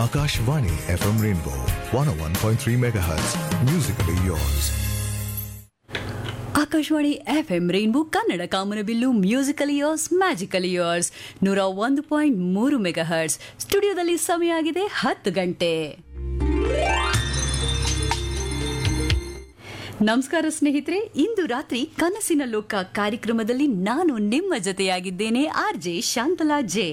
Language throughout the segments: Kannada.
Akashvani FM Rainbow 101.3 MHz. Musically yours. Akashvani F M rainbow Kannada ಕಾಮನಬಿಲ್ಲು ಮ್ಯೂಸಿಕಲ್ ಇಯರ್ಸ್ ಮ್ಯಾಜಿಕಲ್ ಇಯರ್ಸ್ ನೂರ ಒಂದು ಪಾಯಿಂಟ್ ಮೂರು ಮೆಗಾ ಹರ್ಟ್ಸ್ ಸ್ಟುಡಿಯೋದಲ್ಲಿ ಸಮಯ ಆಗಿದೆ ಹತ್ತು ಗಂಟೆ ನಮಸ್ಕಾರ ಸ್ನೇಹಿತರೆ ಇಂದು ರಾತ್ರಿ ಕನಸಿನ ಲೋಕ ಕಾರ್ಯಕ್ರಮದಲ್ಲಿ ನಾನು ನಿಮ್ಮ ಜೊತೆಯಾಗಿದ್ದೇನೆ ಆರ್ ಜೆ ಶಾಂತಲಾ ಜೆ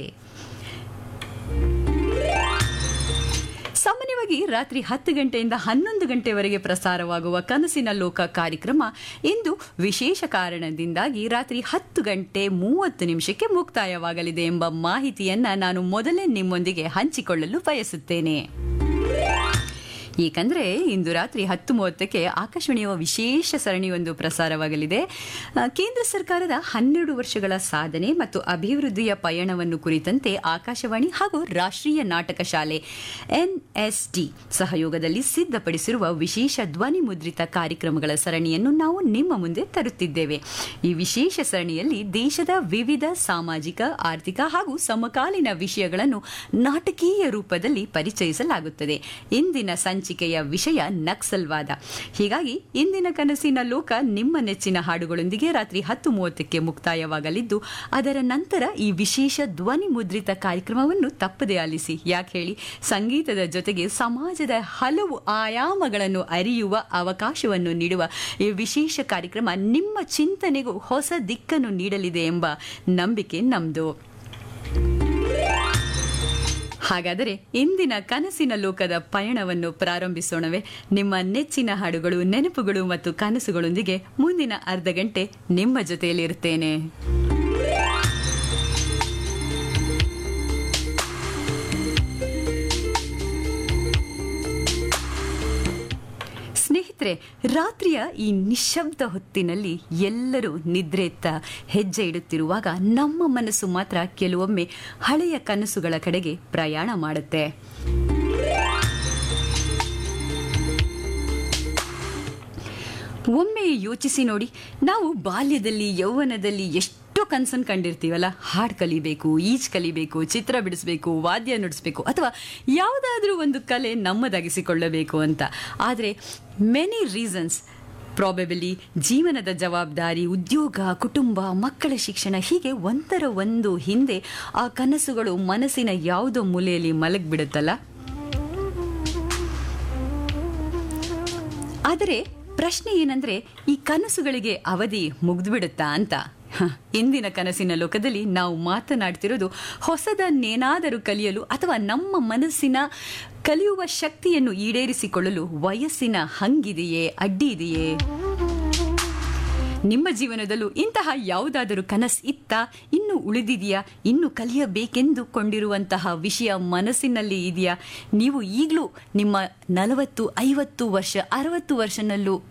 ಸಾಮಾನ್ಯವಾಗಿ ರಾತ್ರಿ ಹತ್ತು ಗಂಟೆಯಿಂದ ಹನ್ನೊಂದು ಗಂಟೆವರೆಗೆ ಪ್ರಸಾರವಾಗುವ ಕನಸಿನ ಲೋಕ ಕಾರ್ಯಕ್ರಮ ಇಂದು ವಿಶೇಷ ಕಾರಣದಿಂದಾಗಿ ರಾತ್ರಿ ಹತ್ತು ಗಂಟೆ ಮೂವತ್ತು ನಿಮಿಷಕ್ಕೆ ಮುಕ್ತಾಯವಾಗಲಿದೆ ಎಂಬ ಮಾಹಿತಿಯನ್ನ ನಾನು ಮೊದಲೇ ನಿಮ್ಮೊಂದಿಗೆ ಹಂಚಿಕೊಳ್ಳಲು ಬಯಸುತ್ತೇನೆ ಏಕೆಂದರೆ ಇಂದು ರಾತ್ರಿ ಹತ್ತು ಮೂವತ್ತಕ್ಕೆ ಆಕಾಶವಾಣಿಯ ವಿಶೇಷ ಸರಣಿಯೊಂದು ಪ್ರಸಾರವಾಗಲಿದೆ ಆ, ಕೇಂದ್ರ ಸರ್ಕಾರದ ಹನ್ನೆರಡು ವರ್ಷಗಳ ಸಾಧನೆ ಮತ್ತು ಅಭಿವೃದ್ಧಿಯ ಪಯಣವನ್ನು ಕುರಿತಂತೆ ಆಕಾಶವಾಣಿ ಹಾಗೂ ರಾಷ್ಟ್ರೀಯ ನಾಟಕ ಶಾಲೆ ಎನ್ಎಸ್ಟಿ ಸಹಯೋಗದಲ್ಲಿ ಸಿದ್ಧಪಡಿಸಿರುವ ವಿಶೇಷ ಧ್ವನಿ ಮುದ್ರಿತ ಕಾರ್ಯಕ್ರಮಗಳ ಸರಣಿಯನ್ನು ನಾವು ನಿಮ್ಮ ಮುಂದೆ ತರುತ್ತಿದ್ದೇವೆ ಈ ವಿಶೇಷ ಸರಣಿಯಲ್ಲಿ ದೇಶದ ವಿವಿಧ ಸಾಮಾಜಿಕ ಆರ್ಥಿಕ ಹಾಗೂ ಸಮಕಾಲೀನ ವಿಷಯಗಳನ್ನು ನಾಟಕೀಯ ರೂಪದಲ್ಲಿ ಪರಿಚಯಿಸಲಾಗುತ್ತದೆ ಇಂದಿನ ಸಂಚಿಕೆಯ ವಿಷಯ ನಕ್ಸಲ್ವಾದ ಹೀಗಾಗಿ ಇಂದಿನ ಕನಸಿನ ಲೋಕ ನಿಮ್ಮ ನೆಚ್ಚಿನ ಹಾಡುಗಳೊಂದಿಗೆ ರಾತ್ರಿ ಹತ್ತು ಮೂವತ್ತಕ್ಕೆ ಮುಕ್ತಾಯವಾಗಲಿದ್ದು ಅದರ ನಂತರ ಈ ವಿಶೇಷ ಧ್ವನಿ ಮುದ್ರಿತ ಕಾರ್ಯಕ್ರಮವನ್ನು ತಪ್ಪದೆ ಆಲಿಸಿ ಯಾಕೆ ಹೇಳಿ ಸಂಗೀತದ ಜೊತೆಗೆ ಸಮಾಜದ ಹಲವು ಆಯಾಮಗಳನ್ನು ಅರಿಯುವ ಅವಕಾಶವನ್ನು ನೀಡುವ ಈ ವಿಶೇಷ ಕಾರ್ಯಕ್ರಮ ನಿಮ್ಮ ಚಿಂತನೆಗೂ ಹೊಸ ದಿಕ್ಕನ್ನು ನೀಡಲಿದೆ ಎಂಬ ನಂಬಿಕೆ ನಮ್ದು ಹಾಗಾದರೆ ಇಂದಿನ ಕನಸಿನ ಲೋಕದ ಪಯಣವನ್ನು ಪ್ರಾರಂಭಿಸೋಣವೇ ನಿಮ್ಮ ನೆಚ್ಚಿನ ಹಾಡುಗಳು ನೆನಪುಗಳು ಮತ್ತು ಕನಸುಗಳೊಂದಿಗೆ ಮುಂದಿನ ಅರ್ಧ ಗಂಟೆ ನಿಮ್ಮ ಜೊತೆಯಲ್ಲಿರುತ್ತೇನೆ ಸ್ನೇಹಿತರೆ ರಾತ್ರಿಯ ಈ ನಿಶಬ್ದ ಹೊತ್ತಿನಲ್ಲಿ ಎಲ್ಲರೂ ನಿದ್ರೆತ್ತ ಹೆಜ್ಜೆ ಇಡುತ್ತಿರುವಾಗ ನಮ್ಮ ಮನಸ್ಸು ಮಾತ್ರ ಕೆಲವೊಮ್ಮೆ ಹಳೆಯ ಕನಸುಗಳ ಕಡೆಗೆ ಪ್ರಯಾಣ ಮಾಡುತ್ತೆ ಒಮ್ಮೆ ಯೋಚಿಸಿ ನೋಡಿ ನಾವು ಬಾಲ್ಯದಲ್ಲಿ ಯೌವನದಲ್ಲಿ ಎಷ್ಟೋ ಕನ್ಸನ್ ಕಂಡಿರ್ತೀವಲ್ಲ ಹಾಡು ಕಲಿಬೇಕು ಈಜ್ ಕಲಿಬೇಕು ಚಿತ್ರ ಬಿಡಿಸ್ಬೇಕು ವಾದ್ಯ ನುಡಿಸ್ಬೇಕು ಅಥವಾ ಯಾವುದಾದ್ರೂ ಒಂದು ಕಲೆ ನಮ್ಮದಾಗಿಸಿಕೊಳ್ಳಬೇಕು ಅಂತ ಆದರೆ ಮೆನಿ ರೀಸನ್ಸ್ ಪ್ರಾಬೆಬಲಿ ಜೀವನದ ಜವಾಬ್ದಾರಿ ಉದ್ಯೋಗ ಕುಟುಂಬ ಮಕ್ಕಳ ಶಿಕ್ಷಣ ಹೀಗೆ ಒಂದರ ಒಂದು ಹಿಂದೆ ಆ ಕನಸುಗಳು ಮನಸ್ಸಿನ ಯಾವುದೋ ಮೂಲೆಯಲ್ಲಿ ಮಲಗಿಬಿಡುತ್ತಲ್ಲ ಆದರೆ ಪ್ರಶ್ನೆ ಏನಂದ್ರೆ ಈ ಕನಸುಗಳಿಗೆ ಅವಧಿ ಮುಗ್ದುಬಿಡುತ್ತಾ ಅಂತ ಹ, ಇಂದಿನ ಕನಸಿನ ಲೋಕದಲ್ಲಿ ನಾವು ಮಾತನಾಡ್ತಿರೋದು ಹೊಸದನ್ನೇನಾದರೂ ಕಲಿಯಲು ಅಥವಾ ನಮ್ಮ ಮನಸ್ಸಿನ ಕಲಿಯುವ ಶಕ್ತಿಯನ್ನು ಈಡೇರಿಸಿಕೊಳ್ಳಲು ವಯಸ್ಸಿನ ಹಂಗಿದೆಯೇ ಅಡ್ಡಿ ಇದೆಯೇ ನಿಮ್ಮ ಜೀವನದಲ್ಲೂ ಇಂತಹ ಯಾವುದಾದರೂ ಕನಸು ಇತ್ತಾ ಇನ್ನು ಉಳಿದಿದೆಯಾ ಇನ್ನು ಕಲಿಯಬೇಕೆಂದು ಕೊಂಡಿರುವಂತಹ ವಿಷಯ ಮನಸ್ಸಿನಲ್ಲಿ ಇದೆಯಾ ನೀವು ಈಗಲೂ ನಿಮ್ಮ ನಲವತ್ತು ಐವತ್ತು ವರ್ಷ ಅರವತ್ತು ವರ್ಷನಲ್ಲೂ